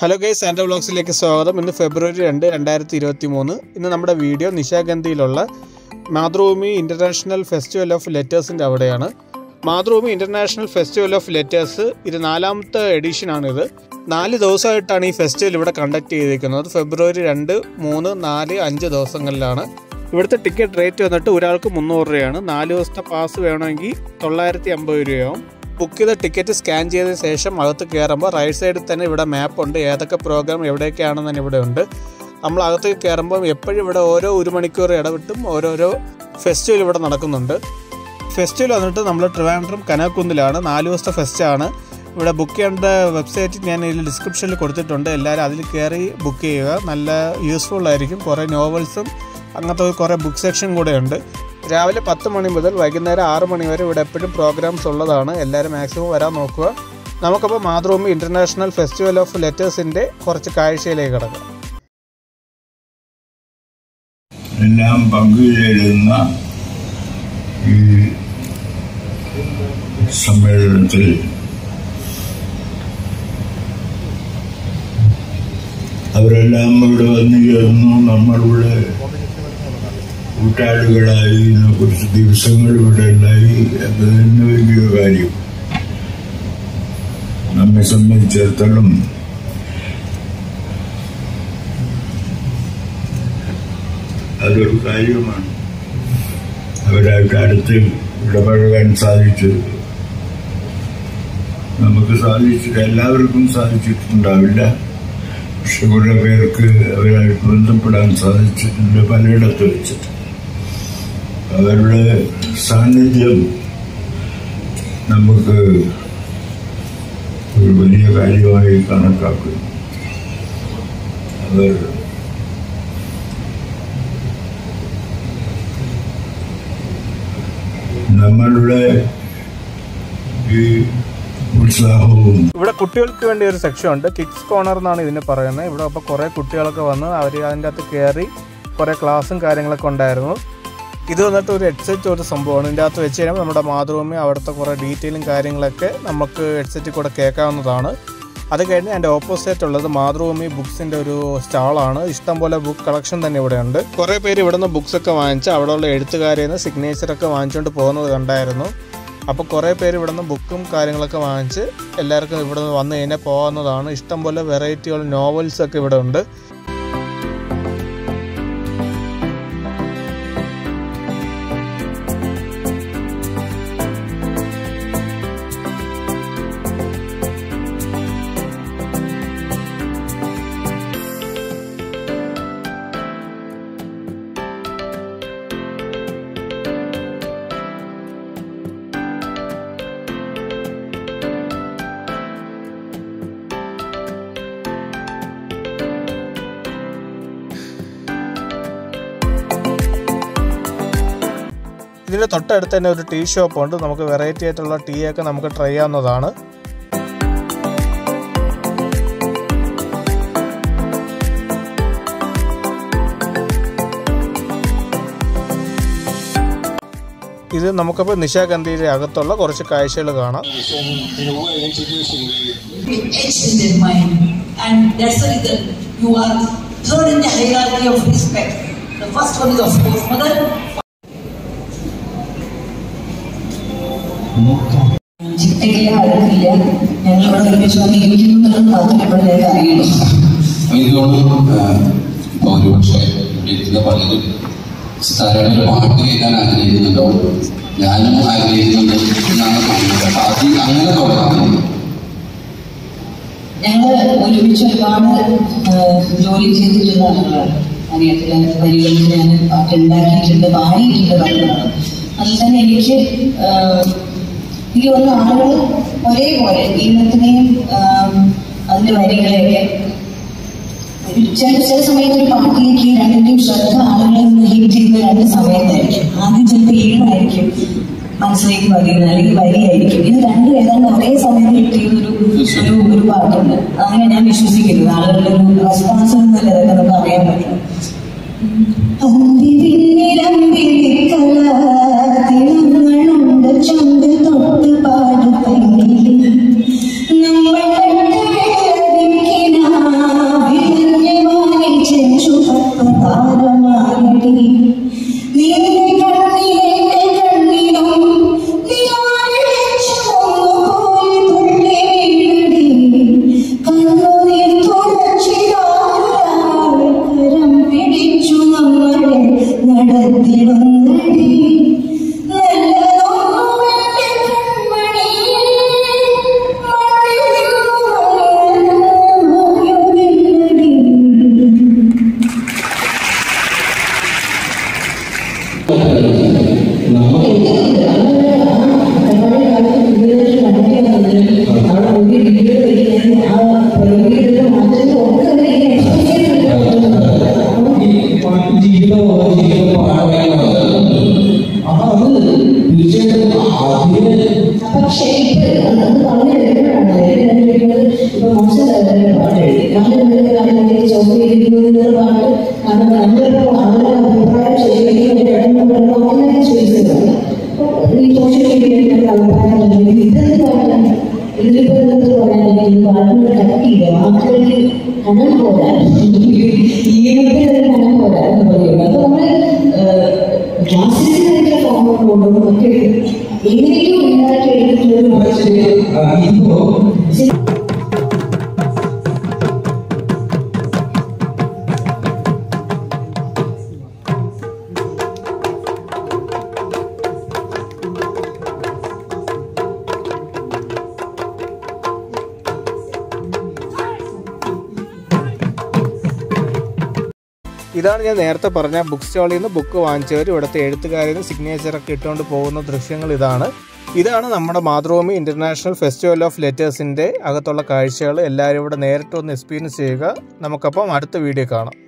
Hello guys ആൻഡ്ര വ്ളോഗ്സിലേക്ക് സ്വാഗതം ഇന്ന് ഫെബ്രുവരി രണ്ട് രണ്ടായിരത്തി ഇരുപത്തി മൂന്ന് ഇന്ന് നമ്മുടെ വീഡിയോ നിശാഗന്ധിയിലുള്ള മാതൃഭൂമി ഇൻ്റർനാഷണൽ ഫെസ്റ്റിവൽ ഓഫ് ലെറ്റേഴ്സിൻ്റെ അവിടെയാണ് Mathrubhumi international festival of letters ഇത് നാലാമത്തെ എഡിഷനാണിത് നാല് ദിവസമായിട്ടാണ് ഈ ഫെസ്റ്റിവൽ ഇവിടെ കണ്ടക്ട് ചെയ്തിരിക്കുന്നത് ഫെബ്രുവരി രണ്ട് മൂന്ന് നാല് അഞ്ച് ദിവസങ്ങളിലാണ് ഇവിടുത്തെ ടിക്കറ്റ് റേറ്റ് വന്നിട്ട് ഒരാൾക്ക് മുന്നൂറ് രൂപയാണ് നാല് ദിവസത്തെ പാസ് വേണമെങ്കിൽ തൊള്ളായിരത്തി അമ്പത് രൂപയാവും ബുക്ക് ചെയ്ത ടിക്കറ്റ് സ്കാൻ ചെയ്ത ശേഷം അകത്ത് കയറുമ്പോൾ റൈറ്റ് സൈഡിൽ തന്നെ ഇവിടെ മാപ്പ് ഉണ്ട് ഏതൊക്കെ പ്രോഗ്രാം എവിടെയൊക്കെയാണെന്ന് തന്നെ ഇവിടെ ഉണ്ട് നമ്മൾ അകത്ത് കയറുമ്പോൾ എപ്പോഴും ഇവിടെ ഓരോ ഒരു മണിക്കൂർ ഇടവിട്ടും ഓരോരോ ഫെസ്റ്റിവൽ ഇവിടെ നടക്കുന്നുണ്ട് ഫെസ്റ്റിവൽ വന്നിട്ട് നമ്മൾ ട്രിവാൻഡ്രം കനകുന്നിലാണ് നാല് ദിവസത്തെ ഫെസ്റ്റാണ് ഇവിടെ ബുക്ക് ചെയ്യേണ്ട വെബ്സൈറ്റ് ഞാൻ ഇതിൽ ഡിസ്ക്രിപ്ഷനിൽ കൊടുത്തിട്ടുണ്ട് എല്ലാവരും അതിൽ കയറി ബുക്ക് ചെയ്യുക നല്ല യൂസ്ഫുൾ ആയിരിക്കും കുറേ നോവൽസും അങ്ങനത്തെ കുറേ ബുക്ക് സെക്ഷൻ കൂടെ ഉണ്ട് രാവിലെ പത്ത് മണി മുതൽ വൈകുന്നേരം ആറ് മണി വരെ ഇവിടെ എപ്പോഴും പ്രോഗ്രാംസ് ഉള്ളതാണ് എല്ലാവരും മാക്സിമം വരാൻ നോക്കുക നമുക്കപ്പോൾ മാതൃഭൂമി ഇൻ്റർനാഷണൽ ഫെസ്റ്റിവൽ ഓഫ് ലെറ്റേഴ്സിൻ്റെ കുറച്ച് കാഴ്ചയിലേക്ക് കിടക്കാം എല്ലാം പങ്കുചേരുന്ന ഈ സമ്മേളനത്തിൽ അവരെല്ലാം ഇവിടെ വന്നു ചേർന്നു നമ്മളിവിടെ കൂട്ടാളികളായി ഇന്ന് കുറച്ച് ദിവസങ്ങൾ ഇവിടെ ഉണ്ടായി അത് തന്നെ വലിയ കാര്യം നമ്മെ സംബന്ധിച്ചിടത്തോളം അതൊരു കാര്യമാണ് അവരായിട്ട് അടുത്ത് ഇടപഴകാൻ സാധിച്ചു നമുക്ക് സാധിച്ചിട്ട് എല്ലാവർക്കും സാധിച്ചിട്ടുണ്ടാവില്ല പക്ഷെ കുറെ പേർക്ക് അവരായിട്ട് ബന്ധപ്പെടാൻ സാധിച്ചിട്ടുണ്ട് പലയിടത്ത് വെച്ചിട്ട് അവരുടെ സാന്നിധ്യം നമുക്ക് ഒരു വലിയ കാര്യമായി കണക്കാക്കുന്നു അവർ നമ്മളുടെ ഈ ഉത്സാഹവും ഇവിടെ കുട്ടികൾക്ക് വേണ്ടി ഒരു സെക്ഷൻ ഉണ്ട് കിഡ്സ് കോർണർ എന്നാണ് ഇതിന് പറയുന്നത് ഇവിടെ അപ്പോൾ കുറേ കുട്ടികളൊക്കെ വന്ന് അവർ അതിൻ്റെ അകത്ത് കയറി കുറേ ക്ലാസ്സും കാര്യങ്ങളൊക്കെ ഉണ്ടായിരുന്നു ഇത് വന്നിട്ട് ഒരു ഹെഡ്സെറ്റ് ഒരു സംഭവമാണ് ഇതിൻ്റെ അകത്ത് വെച്ച് കഴിയുമ്പോൾ നമ്മുടെ മാതൃഭൂമി അവിടുത്തെ കുറേ ഡീറ്റെയിലും കാര്യങ്ങളൊക്കെ നമുക്ക് ഹെഡ്സെറ്റിൽ കൂടെ കേൾക്കാവുന്നതാണ് അത് കഴിഞ്ഞ് എൻ്റെ ഓപ്പോസിറ്റ് ഉള്ളത് മാതൃഭൂമി ബുക്സിൻ്റെ ഒരു സ്റ്റാളാണ് ഇഷ്ടംപോലെ ബുക്ക് കളക്ഷൻ തന്നെ ഇവിടെ ഉണ്ട് കുറേ പേര് ഇവിടെ നിന്ന് ബുക്സ് ഒക്കെ വാങ്ങിച്ച് അവിടെയുള്ള എഴുത്തുകാരിൽ നിന്ന് സിഗ്നേച്ചറൊക്കെ വാങ്ങിച്ചുകൊണ്ട് പോകുന്നത് കണ്ടായിരുന്നു അപ്പോൾ കുറേ പേര് ഇവിടെ നിന്ന് ബുക്കും കാര്യങ്ങളൊക്കെ വാങ്ങിച്ച് എല്ലാവർക്കും ഇവിടെ നിന്ന് വന്നു കഴിഞ്ഞാൽ പോകാവുന്നതാണ് ഇഷ്ടംപോലെ വെറൈറ്റികൾ നോവൽസ് ഒക്കെ ഇവിടെ ഉണ്ട് ഇതിൻ്റെ തൊട്ടടുത്ത് തന്നെ ഒരു ടീ ഷോപ്പ് ഉണ്ട് നമുക്ക് വെറൈറ്റി ആയിട്ടുള്ള ടീ ഒക്കെ നമുക്ക് ട്രൈ ചെയ്യാവുന്നതാണ് ഇത് നമുക്കപ്പോൾ നിശാഗന്ധിയുടെ അകത്തുള്ള കുറച്ച് കാഴ്ചകൾ കാണാം in a way introducing the etched in their mind. And that's the reason you are third in the hierarchy of respect. The first one is of course mother. ചിട്ടയില്ല അടുക്കില്ല ഞങ്ങളിവിടെ ഒരുമിച്ച് വന്നിരിക്കുന്നു എന്നുള്ളത് മാത്രമേ ഇപ്പോഴത്തേക്ക് അറിയുള്ളൂ എനിക്ക് തോന്നുന്നു ഇപ്പൊ ഒരുപക്ഷെ ഇരിക്കുന്ന പലരും സ്ഥലങ്ങളിൽ പാട്ട് കേൾക്കാൻ ആഗ്രഹിക്കുന്നുണ്ടോ ഞാനും ആഗ്രഹിക്കുന്നുണ്ട് എന്നാണ് തോന്നുന്നത് അപ്പൊ അത് അങ്ങനെ തുടങ്ങാം ഞങ്ങൾ ഒരുമിച്ച് ഒരുപാട് ആ, ജോലി ചെയ്തിട്ടുള്ള ആളുകളാണ് അറിയത്തില്ല വരികൾക്ക് ഞാൻ പാട്ടുണ്ടാക്കിയിട്ടുണ്ട് പാടിയിട്ടുണ്ട് പലതാണ് അതിൽ തന്നെ എനിക്ക് ആ, എനിക്ക് വന്ന ആളുകൾ ഒരേപോലെ ഈണത്തിനെയും ആ, അതിന്റെ വരികളെയൊക്കെ ഒരു ചില ചില സമയത്ത് ഒരു പാട്ടിലേക്ക് രണ്ടിന്റെയും ശ്രദ്ധ ആളുകളിൽ നിന്ന് ഹിറ്റ് ചെയ്യുന്ന രണ്ട് സമയത്തായിരിക്കും ആദ്യം ചിലപ്പോൾ ഈണമായിരിക്കും മനസ്സിലേക്ക് പതിയുന്നത് അല്ലെങ്കിൽ വരിയായിരിക്കും ഇത് രണ്ടും ഏതാണ്ട് ഒരേ സമയത്ത് ഹിറ്റ് ചെയ്യുന്ന ഒരു ഒരു ഒരു പാട്ടുണ്ട് അങ്ങനെ ഞാൻ വിശ്വസിക്കുന്നത് ആളുകളുടെ ഒരു റെസ്പോൺസിൽ നിന്നല്ല ഇതൊക്കെ നമുക്ക് അറിയാൻ പറ്റും തിളങ്ങളുണ്ട് ചുണ്ട് തൊട്ട് പാടും പെണ്ണിൽ നമ്മൾ കണ്ട വേദനിക്കിനാ താരമായടി നിന്റെ കണ്ണിലെ കണ്ണിനും നിലാവെളിച്ചമൊന്നുപോലെ തുള്ളി വീഴടി കണ്ണുനീർ തുടച്ചിടാതെ കരം പിടിച്ചു നമ്മളെ നടത്തിടുന്നടി നല്ലതൊന്നുമെന്റെ കൺമണിയേ മണ്ണിൽ നിന്നുമായുമില്ലടി പക്ഷേ ഇപ്പൊ അത് പറഞ്ഞു വരുമ്പോഴാണ് രണ്ടുപേരും ഇപ്പൊ മോശം പാട്ട് എഴുതി നാല് കാലങ്ങളിൽ ചോദിക്കുന്നത് പാട്ട് അത് നമ്മളിപ്പോ അവരുടെ അഭിപ്രായം ശരിയാക്കി കിടന്നു അങ്ങനെ ചോദിച്ചതാണ് ഈ സോഷ്യൽ മീഡിയയിൽ അഭിപ്രായം ഉണ്ടെങ്കിൽ ഇതെന്ത് പാട്ടാണ് ഇതിലിപ്പോ എന്ത് പറയാനെങ്കിൽ ഈ പാട്ടിനോട് കട്ടിയില്ല വാക്കുകൾക്ക് കനം പോരാ ഈണത്തിൽ ഒരു കനം പോരാ എന്ന് പറയുന്നത് അത് നമ്മൾ ക്ലാസ്സിക്കലായിട്ടുള്ള ഫോം കൊണ്ടും ഒക്കെ എങ്ങനെയൊക്കെ ഉണ്ടാക്കി എടുത്തിട്ടുള്ള ഒരു മനസ്സിൽ ഇതാണ് ഞാൻ നേരത്തെ പറഞ്ഞ ബുക്ക് സ്റ്റാളിൽ നിന്ന് ബുക്ക് വാങ്ങിച്ചവർ ഇവിടുത്തെ എഴുത്തുകാരിൽ നിന്ന് സിഗ്നേച്ചറൊക്കെ ഇട്ടുകൊണ്ട് പോകുന്ന ദൃശ്യങ്ങൾ ഇതാണ് ഇതാണ് നമ്മുടെ മാതൃഭൂമി ഇന്റർനാഷണൽ ഫെസ്റ്റിവൽ ഓഫ് ലെറ്റേഴ്സിന്റെ അകത്തുള്ള കാഴ്ചകൾ എല്ലാവരും ഇവിടെ നേരിട്ട് ഒന്ന് എക്സ്പീരിയൻസ് ചെയ്യുക നമുക്കപ്പം അടുത്ത വീഡിയോ കാണാം